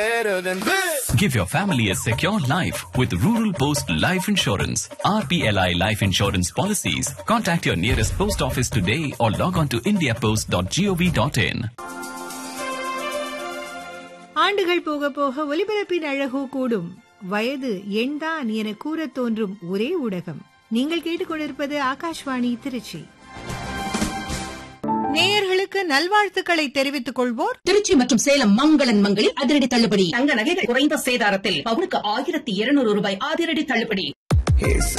Give your family a secure life with Rural Post Life Insurance. RPLI Life Insurance policies. Contact your nearest post office today or log on to indiapost.gov.in. ஆண்டுகள் போக போக ஒலிபரப்பின் அழகோ கூடும் வயது எண்தான் என கூறத் தோன்றும் ஒரே ஊடகம் நீங்கள் கேட்டுக்கொண்டிருப்பது ஆகாஷ்வாணி திருச்சி நேயர்களுக்கு நல்வாழ்த்துக்களை தெரிவித்துக் கொள்வோர் திருச்சி மற்றும் சேலம் மங்களன் மங்களில் அதிரடி தள்ளுபடி தங்க நகைகள் குறைந்த சேதாரத்தில் பவுனுக்கு ஆயிரத்தி இருநூறு ரூபாய் அதிரடி தள்ளுபடி